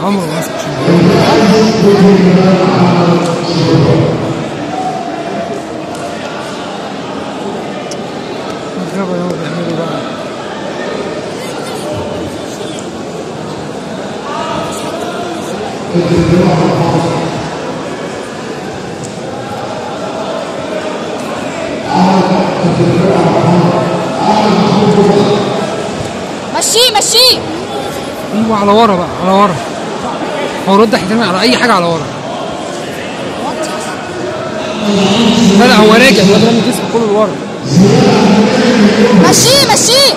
عمره ما مسك شمال الغابة يا بيعملوا بقى مشيه مشيه ايوه على ورا بقى على ورا هو رد هيترمي على اي حاجه على ورا لا لا هو راجع الواد رامي جسمه كله لورا مشيه مشيه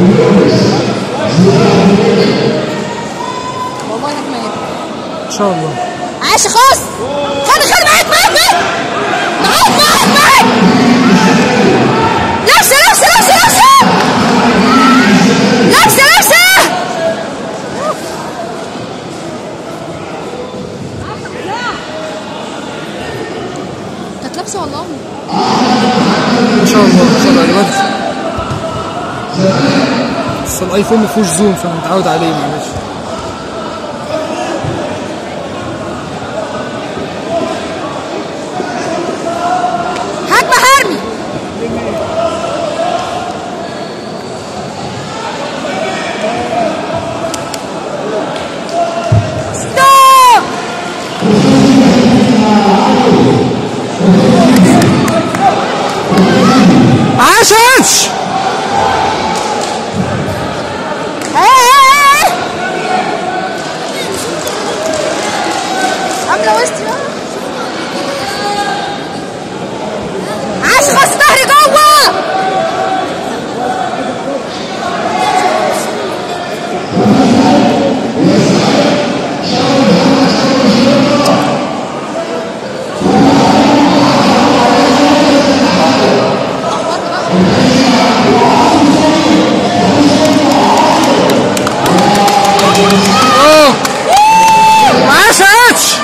والله انك ما ينفع ان شاء الله عاش خلاص خد خد معاك معاك معاك معاك معاك معاك لابسه لابسه لابسه لابسه لابسه لابسه كانت لابسه والله ان شاء الله ان شاء الله الواد بس الايفون ما فيهوش زوم فانا متعود عليه معلش هجمه هرمي ستوب عاشت ايه عامله وسط بقى عاش خلاص ظهري جوه اه عاشت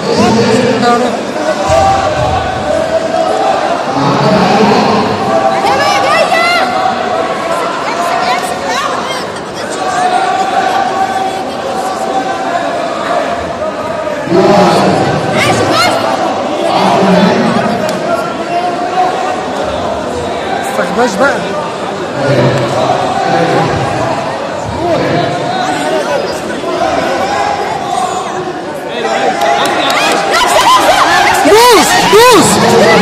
استخباش بقى دوس دوس